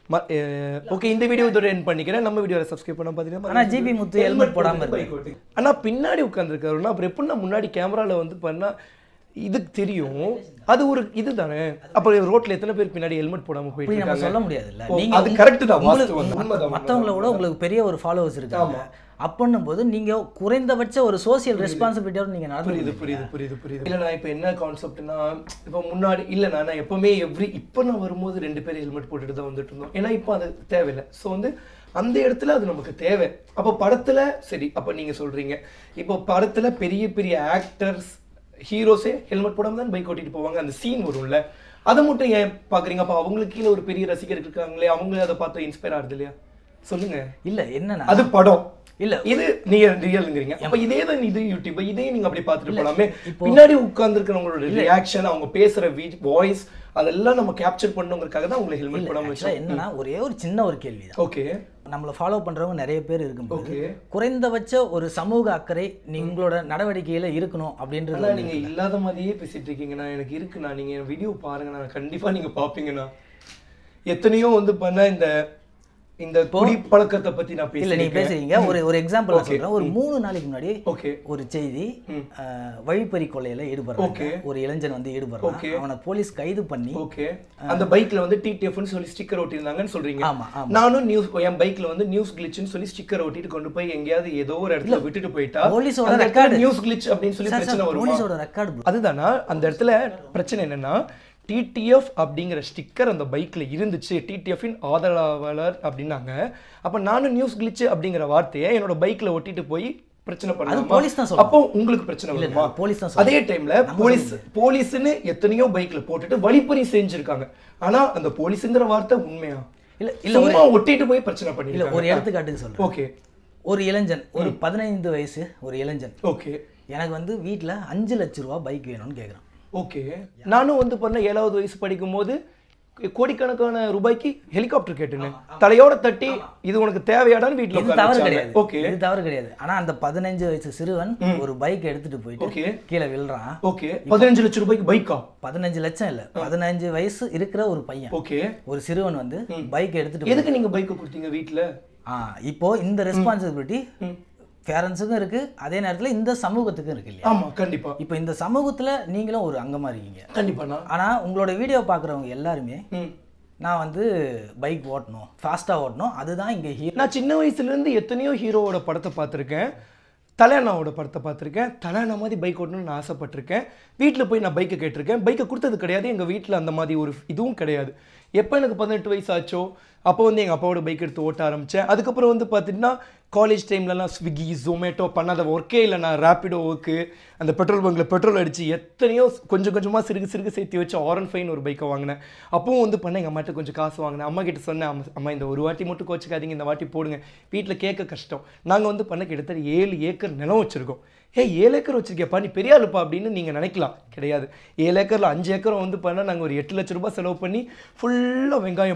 ஓகே இந்த வீடியோ இதோட என் பண்ணிக்கிறேன் நம்ம வீடியோவில் சப்ஸ்கிரைப் பண்ண பார்த்தீங்கன்னா ஆனா ஜிபி முத்து ஹெல்மெட் போடாம இருக்கு ஆனா பின்னாடி உட்காந்துருக்காருன்னா அப்புறம் எப்படின்னா முன்னாடி கேமரால வந்து பண்ணா இதுக்கு தெரியும் அது ஒரு இதுதானே அப்புறம் ரோட்ல எத்தனை பேர் பின்னாடி ஹெல்மெட் போடாம போயிட்டு இப்படி நம்ம இருக்காங்க சொல்ல முடியாதுல்ல ஓ, நீங்க அது உங்க- correct தான், உங்களுக்கு- வாஸ்தவம் தான், உண்மைதான், மத்தவங்கள விட உங்களுக்கு பெரிய ஒரு ஃபாலோவர்ஸ் இருக்காங்க அப்படின்னும் போது நீங்க குறைந்தபட்ச ஒரு சோசியல் ரெஸ்பான்சிபிலிட்டியோட நீங்க புரியுது நடந்து புரியுது புரியுது புரியுது இல்ல நான் இப்போ என்ன கான்செப்ட்னா இப்போ முன்னாடி இல்ல நான் நான் எப்பவுமே எவ்ரி இப்போ நான் வரும்போது ரெண்டு பேரும் ஹெல்மெட் போட்டுட்டு தான் வந்துட்டு இருந்தோம் ஏன்னா இப்போ அது தேவையில்லை ஸோ வந்து அந்த இடத்துல அது நமக்கு தேவை அப்போ படத்துல சரி அப்போ நீங்க சொல்றீங்க இப்போ படத்துல பெரிய பெரிய ஆக்டர்ஸ் ஹீரோஸே ஹெல்மெட் போடாம தான் பைக் ஓட்டிட்டு போவாங்க அந்த சீன் வரும்ல அதை மட்டும் ஏன் பாக்குறீங்க அப்போ அவங்களுக்கு கீழே ஒரு பெரிய ரசிகர் இருக்காங்களே அவங்க அதை பார்த்து இன்ஸ்பயர் ஆகுது இல்லையா சொல்லுங்க இல்ல என்னன்னா அது படம் இல்ல இது நீங்க ரியல்ங்கிறீங்க அப்ப இதே தான் இது யூடியூப் இதே நீங்க அப்படி பார்த்துட்டு போலாமே இப்போ- பின்னாடி உட்கார்ந்துருக்கிறவங்களோட ரியாக்ஷன் அவங்க பேசுற வாய்ஸ் அதெல்லாம் நம்ம கேப்சர் பண்ணணுங்கிறதுக்காக தான் உங்களை ஹெல்மெட் போடாம actually வச்சோம் என்னன்னா ஒரே ஒரு சின்ன ஒரு கேள்வி தான் ஓகே நம்மளை ஃபாலோ பண்றவங்க நிறைய பேர் இருக்கும்போது Okay. குறைந்தபட்ச ஒரு சமூக அக்கறை நீ உங்களோட நடவடிக்கையில இருக்கணும் அப்படின்றது ஆனா ஒண்ணு நீங்க இல்லாத மாதிரியே பேசிட்டு இருக்கீங்கண்ணா எனக்கு இருக்குண்ணா நீங்க என் வீடியோ பாருங்கண்ணா கண்டிப்பா நீங்க பாப்பீங்கண்ணா எத்தனையோ வந்து பண்ண இந்த இந்த குடி பழக்கத்தை பத்தி நான் இல்ல நீங்க பேசியிருக்கேன் பேசுறீங்க ஒரு ஒரு எக்ஸாம்பிள் Okay. சொல்றேன் ஒரு மூணு நாளைக்கு முன்னாடி ஓகே ஒரு செய்தி அஹ், வழிப்பறி கொள்ளையில ஈடுபடுறாங்க Okay. ஒரு இளைஞன் வந்து ஈடுபடுறான் Okay. அவனை போலீஸ் கைது பண்ணி ஓகே அந்த பைக்ல வந்து டிடிஎஃப்னு சொல்லி ஸ்டிக்கர் ஒட்டியிருந்தாங்கன்னு சொல்றீங்க ஆமா, ஆமா. நானும் நியூஸ் என் பைக்ல வந்து நியூஸ் கிளிச்னு சொல்லி ஸ்டிக்கர் ஒட்டிட்டு கொண்டு போய் எங்கேயாவது ஏதோ ஒரு இடத்துல விட்டுட்டு போயிட்டா போலீஸோட அந்த இடத்துல record. நியூஸ் கிளிச் அப்படின்னு சொல்லி சார், சார், பிரச்சனை வருமா போலீஸோட ரெக்கார்டு அதுதானா அந்த இடத்துல பிரச்சனை என்னன்னா டிடிஎஃப் அப்படிங்கிற ஸ்டிக்கர் அந்த பைக்ல இருந்துச்சு டிடிஎஃப்பின் ஆதரவாளர் அப்படின்னாங்க அப்ப நானும் நியூஸ் கிளிச் அப்படிங்கிற வார்த்தையை என்னோட பைக்ல ஒட்டிட்டு போய் பிரச்சனை பண்ணலாமா போலீஸ் தான் சொல்லணும். அப்போ உங்களுக்கு பிரச்சனை இல்ல, வருமா போலீஸ் தான் சொல்லணும். அதே டைம்ல போலீஸ் போலீஸ்னு எத்தனையோ பைக்ல போட்டுட்டு வழிப்பறி செஞ்சிருக்காங்க ஆனா அந்த போலீஸ்ங்கிற வார்த்தை உண்மையா இல்ல, இல்ல இல்ல, சும்மா ஒட்டிட்டு போய் பிரச்சனை இல்ல பண்ணிருக்காங்க ஒரு எடுத்துக்காட்டுக்கு சொல்றேன் ஓகே ஒரு இளைஞன் ஒரு பதினைந்து வயசு ஒரு இளைஞன் ஓகே எனக்கு வந்து வீட்ல அஞ்சு லட்ச ரூபா பைக் வேணும்னு கேக்குறான் ஓகே நானும் வந்து பண்ண ஏழாவது வயசு படிக்கும்போது கோடிக்கணக்கான ரூபாய்க்கு ஹெலிகாப்டர் கேட்டுனேன் தலையோட தட்டி இது உனக்கு தேவையாடான்னு வீட்டுல இது தவறு உட்கார கிடையாது ஓகே இது தவறு கிடையாது ஆனா அந்த பதினஞ்சு வயசு சிறுவன் ஒரு பைக் எடுத்துட்டு போயிட்டு Okay. கீழே விழுறான் ஓகே பதினஞ்சு லட்சம் ரூபாய்க்கு பைக்கா பதினஞ்சு லட்சம் இல்ல பதினஞ்சு வயசு இருக்கிற ஒரு பையன் ஓகே ஒரு சிறுவன் வந்து பைக் எடுத்துட்டு எதுக்கு நீங்க பைக் கொடுத்தீங்க வீட்டுல ஆ இப்போ இந்த ரெஸ்பான்சிபிலிட்டி பேரண்ட்ஸுக்கும் இருக்கு அதே நேரத்துல இந்த சமூகத்துக்கும் இருக்கு இல்லையா ஆமா கண்டிப்பா இப்போ இந்த சமூகத்துல நீங்களும் ஒரு அங்கமா இருக்கீங்க கண்டிப்பாண்ணா ஆனா உங்களோட வீடியோ பார்க்குறவங்க எல்லாருமே ம் நான் வந்து பைக் ஓட்டணும் ஃபாஸ்ட்டாக ஓட்டணும் அதுதான் இங்கே ஹீரோ நான் சின்ன வயசுல இருந்து எத்தனையோ ஹீரோவோட படத்தை பார்த்துருக்கேன் தலானாவோட படத்தை பார்த்துருக்கேன் தலானா மாதிரி பைக் ஓட்டணும்னு நான் ஆசைப்பட்டிருக்கேன் வீட்டில் போய் நான் பைக்கை கேட்டிருக்கேன் பைக்கை கொடுத்தது கிடையாது எங்கள் வீட்டில் அந்த மாதிரி ஒரு இதுவும் கிடையாது எப்போ எனக்கு பதினெட்டு வயசு ஆச்சோ அப்போ வந்து எங்கள் அப்பாவோட பைக் எடுத்து ஓட்ட ஆரம்பித்தேன் அதுக்கப்புறம் வந்து பார்த்தீங்கன்னா காலேஜ் டைம்லலாம் ஸ்விக்கி ஜொமேட்டோ பண்ணாத ஒர்க்கே இல்லை நான் ரேப்பிடோ ஒர்க்கு அந்த பெட்ரோல் பங்கில் பெட்ரோல் அடித்து எத்தனையோ கொஞ்சம் கொஞ்சமாக சிறுகு சிறுகு சேர்த்து வச்சு ஆரன் ஃபைன் ஒரு பைக்கை வாங்கினேன் அப்பவும் வந்து பண்ண எங்கள் அம்மாட்ட கொஞ்சம் காசு வாங்கினேன் அம்மா கிட்ட சொன்னேன் அம்மா அம்மா இந்த ஒரு வாட்டி மட்டும் கோச்சிக்காதீங்க இந்த வாட்டி போடுங்க வீட்டில் கேட்க கஷ்டம் நாங்கள் வந்து பண்ண கிட்டத்தட்ட ஏழு ஏக்கர் நிலம் வச்சுருக்கோம் ஏ ஏழு ஏக்கர் வச்சிருக்கியப்பா நீ பெரிய ஆளுப்பா அப்படின்னு நீங்கள் நினைக்கலாம் கிடையாது ஏழு ஏக்கரில் அஞ்சு ஏக்கரும் வந்து பண்ணால் நாங்கள் ஒரு எட்டு லட்ச ரூபாய் செலவு பண்ணி ஃபுல்லாக வெங்காயம் போடுவோம்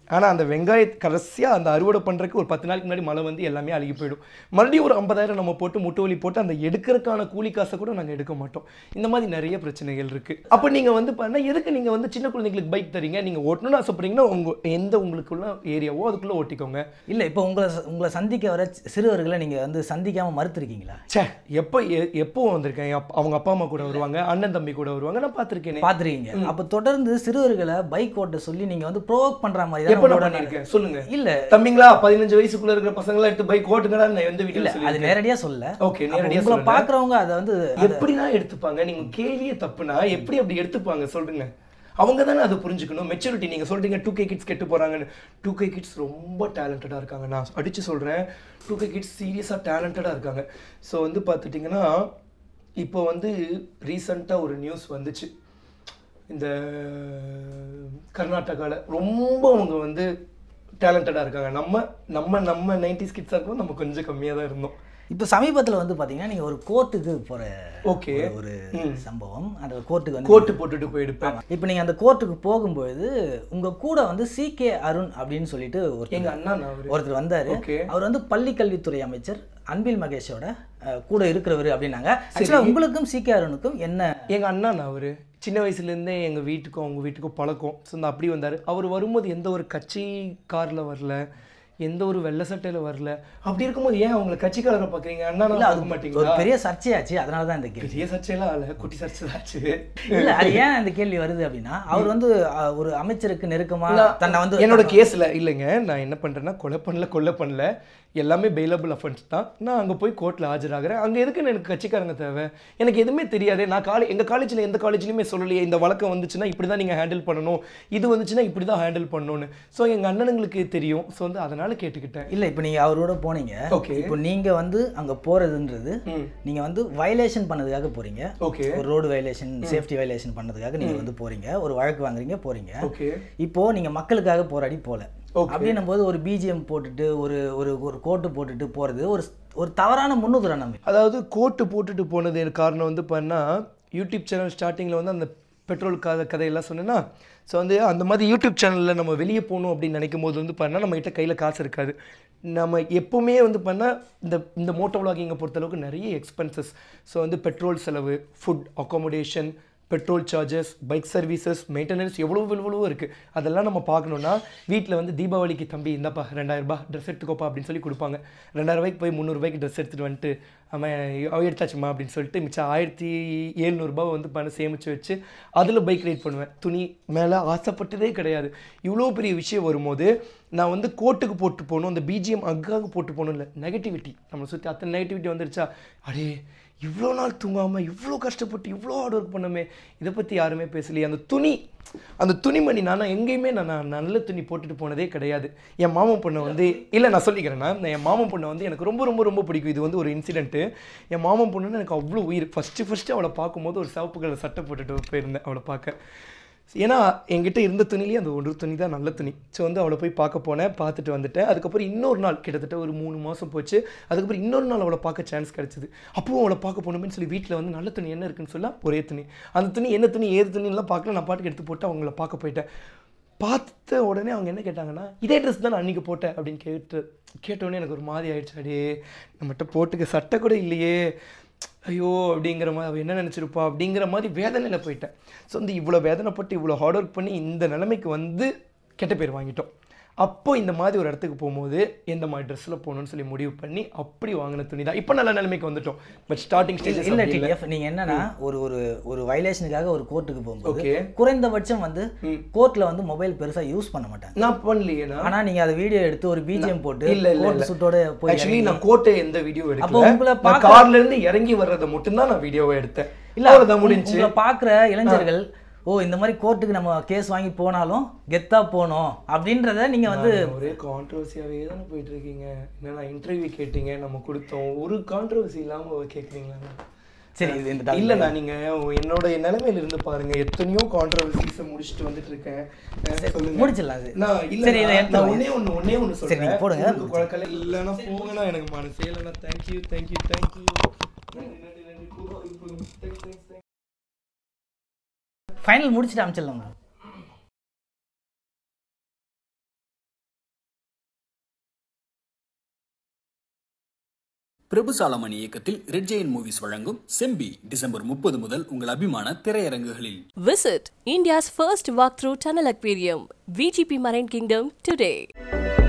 ஆனால் அந்த வெங்காய கடைசியாக அந்த அறுவடை பண்ணுறதுக்கு ஒரு பத்து நாளைக்கு முன்னாடி மழை வந்து எல்லாமே அழுகி போயிடும் மறுபடியும் ஒரு ஐம்பதாயிரம் நம்ம போட்டு முட்டு வலி போட்டு அந்த எடுக்கிறதுக்கான கூலி காசை கூட நாங்கள் எடுக்க மாட்டோம் இந்த மாதிரி நிறைய பிரச்சனைகள் இருக்குது அப்போ நீங்கள் வந்து பண்ண எதுக்கு நீங்கள் வந்து சின்ன குழந்தைங்களுக்கு பைக் தரீங்க நீங்கள் ஓட்டணும்னு ஆசைப்படுறீங்கன்னா உங்கள் எந்த உங்களுக்குள்ள ஏரியாவோ அதுக்குள்ளே ஓட்டிக்கோங்க இல்லை இப்போ உங்களை உங்களை சந்திக்க வர சிறுவர்களை நீங்கள் வந்து சந்திக்காமல் மறுத்துருக்கீங்களா ச்சே எப்போ எ- எப்போ வந்திருக்கேன் என் அப்பா- அவங்க அப்பா அம்மா கூட வருவாங்க அண்ணன் தம்பி கூட வருவாங்க நான் பார்த்துருக்கேனே பார்த்துருக்கீங்க அப்போ தொடர்ந்து சிறுவர்களை பைக் ஓட்ட சொல்லி நீங்கள் வந்து ப்ரோவோக் பண்ணுற மாதிரி எப்போ தான் நான் உங்களோட பண்ணியிருக்கேன் சொல்லுங்க இல்ல தம்பிங்களா பதினஞ்சு வயசுக்குள்ள இருக்கிற பசங்களா எடுத்து பைக் ஓட்டுங்கடா நான் எந்த இல்ல வீட்டுல அது நேரடியா சொல்ல Okay, அப்போ நேரடியா உங்களை சொல்லல. பார்க்குறவங்க அதை வந்து எப்படின்னா எடுத்துப்பாங்க நீங்க கேள்வியே தப்புனா எப்படி அப்படி எடுத்துப்பாங்க சொல்லுங்க அவங்க தானே அதை புரிஞ்சுக்கணும் மெச்சூரிட்டி நீங்க சொல்றீங்க டூ கே கிட்ஸ் கெட்டு போறாங்கன்னு டூ கே கிட்ஸ் ரொம்ப டேலண்டடா இருக்காங்க நான் அடிச்சு சொல்றேன் டூ கே கிட்ஸ் சீரியஸா டேலண்டடா இருக்காங்க ஸோ வந்து பார்த்துட்டிங்கன்னா இப்போ வந்து ரீசண்டாக ஒரு நியூஸ் வந்துச்சு இந்த கர்நாடகாவில் ரொம்ப அவங்க வந்து டேலண்டடாக இருக்காங்க நம்ம நம்ம நம்ம நைன்டிஸ் கிட்ஸாக இருக்கோம் நம்ம கொஞ்சம் கம்மியாக தான் இருந்தோம் இப்போ சமீபத்தில் வந்து பார்த்தீங்கன்னா நீங்கள் ஒரு கோர்ட்டுக்கு போகிற ஓகே ஒரு சம்பவம் அந்த கோர்ட்டுக்கு வந்து கோட்டு போட்டுட்டு போயிடுப்பேன் இப்போ நீங்கள் அந்த கோர்ட்டுக்கு போகும்பொழுது உங்கள் கூட வந்து சி கே அருண் அப்படின்னு சொல்லிட்டு எங்க ஒருத்தர் அண்ணா நான் அவரு ஒருத்தர் வந்தார் Okay. அவர் வந்து பள்ளி கல்வித்துறை அமைச்சர் அன்பில் மகேஷோட அஹ், கூட இருக்கிறவர் அப்படின்னாங்க ஆக்சுவலாக உங்களுக்கும் சி கே அருணுக்கும் என்ன எங்க அண்ணா நான் அவரு சின்ன வயசுலேருந்தே எங்க வீட்டுக்கும் அவங்க வீட்டுக்கும் பழக்கம் ஸோ அந்த அப்படி வந்தாரு அவர் வரும்போது எந்த ஒரு கட்சி கார்ல வரல எந்த ஒரு வெள்ளை சட்டையில வரல அப்படி இருக்கும்போது ஏன் அவங்களை கட்சிக்காரரை பாக்குறீங்க அண்ணா நான் இல்ல, பார்க்க ஒரு மாட்டீங்களா பெரிய சர்ச்சையாச்சு அதனால தான் இந்த கேள்வி பெரிய சர்ச்சையெல்லாம் ஆகல குட்டி சர்ச்சை தான் ஆச்சு இல்ல அது ஏன் இந்த கேள்வி வருது அப்படின்னா அவர் வந்து அஹ், ஒரு அமைச்சருக்கு நெருக்கமா தன்னை வந்து என்னோட கேஸ்ல இல்லைங்க நான் என்ன பண்றேன்னா கொலை பண்ணல கொலை பண்ணல எல்லாமே பெயிலபிள் அஃபென்ஸ் தான் நான் அங்கே போய் கோர்ட்டில் ஆஜராகிறேன் அங்கே எதுக்கு எனக்கு கட்சிக்காரங்க தேவை எனக்கு எதுவுமே தெரியாது நான் காலே எங்கள் காலேஜில் எந்த காலேஜ்லையுமே சொல்லலையே இந்த வழக்கம் வந்துச்சுன்னா இப்படி தான் நீங்கள் ஹேண்டில் பண்ணணும் இது வந்துச்சுன்னா இப்படி தான் ஹேண்டில் பண்ணணும்னு ஸோ எங்கள் அண்ணனுங்களுக்கு தெரியும் ஸோ வந்து அதனால் கேட்டுக்கிட்டேன் இல்ல இப்போ நீங்க அவரோட போனீங்க Okay. இப்போ நீங்க வந்து அங்க போறதுன்றது ம். நீங்க வந்து வயலேஷன் பண்ணதுக்காக போறீங்க ஓகே ஒரு ரோடு வயலேஷன் சேஃப்டி வயலேஷன் பண்ணதுக்காக நீங்க வந்து போறீங்க ஒரு வழக்கு வாங்குறீங்க போறீங்க ஓகே இப்போ நீங்க மக்களுக்காக போராடி போல Okay. அப்படின்னும் போது ஒரு பிஜிஎம் போட்டுட்டு ஒரு ஒரு ஒரு கோட்டு போட்டுட்டு போறது ஒரு ஒரு தவறான முன்னுதாரணம் அதாவது கோட்டு போட்டுட்டு போனது எனக்கு காரணம் வந்து பண்ணா யூடியூப் சேனல் ஸ்டார்டிங்கில் வந்து அந்த பெட்ரோல் கதை கதையெல்லாம் சொன்னேன்னா ஸோ வந்து அந்த மாதிரி யூடியூப் சேனலில் நம்ம வெளியே போகணும் அப்படின்னு நினைக்கும் போது வந்து பண்ணால் நம்மகிட்ட கையில் காசு இருக்காது நம்ம எப்போவுமே வந்து பண்ணால் இந்த இந்த மோட்டோ விளாகிங்கை பொறுத்தளவுக்கு நிறைய எக்ஸ்பென்சஸ் ஸோ வந்து பெட்ரோல் செலவு food accommodation petrol charges bike services maintenance எவ்வளோ எவ்வளவோ இருக்குது அதெல்லாம் நம்ம பார்க்கணுன்னா வீட்டில் வந்து தீபாவளிக்கு தம்பி இந்தாப்பா ரெண்டாயிரம் ரூபாய் ட்ரெஸ் எடுத்துக்கோப்பா அப்படின்னு சொல்லி கொடுப்பாங்க ரெண்டாயிரம் ரூபாய்க்கு போய் முந்நூறுபாய்க்கு ட்ரெஸ் எடுத்துகிட்டு வந்துட்டு அவன் அவ எடுத்தாச்சுமா அப்படின்னு சொல்லிட்டு மிச்சம் ஆயிரத்தி ஏழ்நூறுபா வந்து பணம் சேமித்து வச்சு அதில் பைக் ரைட் பண்ணுவேன் துணி மேலே ஆசைப்பட்டதே கிடையாது இவ்வளோ பெரிய விஷயம் வரும்போது நான் வந்து கோட்டுக்கு போட்டு போகணும் அந்த பிஜிஎம் அக்காக போட்டு போகணும் இல்லை நெகட்டிவிட்டி நம்மளை சுற்றி அத்தனை நெகட்டிவிட்டி வந்துருச்சா அடே இவ்வளோ நாள் தூங்காமல் இவ்வளோ கஷ்டப்பட்டு இவ்வளோ ஹார்ட் ஒர்க் பண்ணமே இதை பற்றி யாருமே பேசலையே அந்த துணி அந்த துணிமணி நான் எங்கேயுமே நான் நான் நல்ல துணி போட்டுட்டு போனதே கிடையாது என் மாமன் பொண்ணை வந்து இல்லை நான் சொல்லிக்கிறேன்னா நான் என் மாமன் பொண்ணை வந்து எனக்கு ரொம்ப ரொம்ப ரொம்ப பிடிக்கும் இது வந்து ஒரு இன்சிடென்ட்டு என் மாமன் பொண்ணுன்னு எனக்கு அவ்வளோ உயிர் ஃபஸ்ட்டு ஃபஸ்ட்டு அவளை பார்க்கும்போது ஒரு சிவப்பு கலர் சட்டை போட்டுட்டு போயிருந்தேன் அவளை பார்க்க ஏன்னா என்கிட்ட இருந்த துணிலேயே அந்த ஒரு துணி தான் நல்ல துணி ஸோ வந்து அவளை போய் பார்க்க போனேன் பார்த்துட்டு வந்துட்டேன் அதுக்கப்புறம் இன்னொரு நாள் கிட்டத்தட்ட ஒரு மூணு மாதம் போச்சு அதுக்கப்புறம் இன்னொரு நாள் அவளை பார்க்க சான்ஸ் கிடச்சிது அப்பவும் அவளை பார்க்க போகணுமேனு சொல்லி வீட்டில் வந்து நல்ல துணி என்ன இருக்குன்னு சொல்ல ஒரே துணி அந்த துணி என்ன துணி ஏது துணிலாம் பார்க்கல நான் பாட்டுக்கு எடுத்து போட்டு அவங்கள பார்க்க போயிட்டேன் பார்த்த உடனே அவங்க என்ன கேட்டாங்கன்னா இதே ட்ரெஸ் தான் நான் அன்றைக்கி போட்டேன் அப்படின்னு கேட்டு கேட்டோடனே எனக்கு ஒரு மாதிரி ஆயிடுச்சு அடே நம்மகிட்ட போட்டுக்க சட்டை கூட இல்லையே ஐயோ அப்படிங்கிற மாதிரி அவள் என்ன நினச்சிருப்பா அப்படிங்கிற மாதிரி வேதனையில் போயிட்டேன் ஸோ வந்து இவ்வளோ வேதனைப்பட்டு இவ்வளோ ஹார்ட் ஒர்க் பண்ணி இந்த நிலைமைக்கு வந்து கெட்ட பேர் வாங்கிட்டோம் அப்போ இந்த மாதிரி ஒரு இடத்துக்கு போகும்போது எந்த மாதிரி ட்ரெஸ்ஸில் போகணும்னு சொல்லி முடிவு பண்ணி அப்படி வாங்கின துணி தான் இப்போ நல்ல நிலைமைக்கு வந்துட்டோம் பட் ஸ்டார்டிங் இல்ல ஸ்டேஜ் இல்ல டிடிஎஃப் நீங்க என்னன்னா ஒரு ஒரு ஒரு வயலேஷனுக்காக ஒரு கோர்ட்டுக்கு போகும்போது Okay. குறைந்தபட்சம் வந்து கோர்ட்ல வந்து மொபைல் பெருசா யூஸ் பண்ண மாட்டாங்க நான் பண்ணலையேனா ஆனா நீங்க அதை வீடியோ எடுத்து ஒரு பிஜிஎம் போட்டு இல்ல இல்ல கோர்ட் இல்ல சுட்டோட போய் ஆக்சுவலி நான் கோட்டை எந்த வீடியோ அப்போ எடுக்கல உங்களை நான் பார்க்க- கார்ல இருந்து இறங்கி வர்றதை மட்டும்தான் நான் வீடியோவை எடுத்தேன் இல்ல இல்ல அவ்வளவுதான் முடிஞ்சு உங்களை பாக்குற இளைஞர்கள் ஓ இந்த மாதிரி கோர்ட்டுக்கு நம்ம கேஸ் வாங்கி போனாலும் கெத்தா போனோம் அப்படின்றத நீங்க வந்து ஒரே கான்ட்ரவர்சியாவே தானே போயிட்டு இருக்கீங்க என்னன்னா இன்டர்வியூ கேட்டீங்க நம்ம கொடுத்தோம் ஒரு கான்ட்ரவர்சி இல்லாம கேக்குறீங்களா சரி இது இந்த topic- இல்லண்ணா நீங்க என்னோட நிலைமையில இருந்து பாருங்க எத்தனையோ கான்ட்ரவர்சிஸ முடிச்சுட்டு வந்துட்டு இருக்கேன் அஹ் சொல்லுங்க முடிச்சிடலாம் அது. நான் இல்ல சரி, இதை நான் எடுத்து ஒண்ணே ஒண்ணு ஒண்ணே ஒண்ணு சரி, நீங்க சொல்றேன் போடுங்க. உங்களுக்கு குழக்கல இல்லைன்னா போங்கண்ணா எனக்கு மனசே இல்லைண்ணா தேங்க்யூ தேங்க்யூ தேங்க்யூ நன்றி நன்றி நன்றி போதும், போதும். Thanks, thanks, thanks. ஃபைனல் முடிச்சுட்டு அமைச்சிடலாம் பிரபு சாலமணி இயக்கத்தில் ரெட் ஜெயின் மூவிஸ் வழங்கும் செம்பி டிசம்பர் முப்பது முதல் உங்கள் அபிமான திரையரங்குகளில் Visit India's first walkthrough tunnel aquarium, VGP Marine Kingdom, today.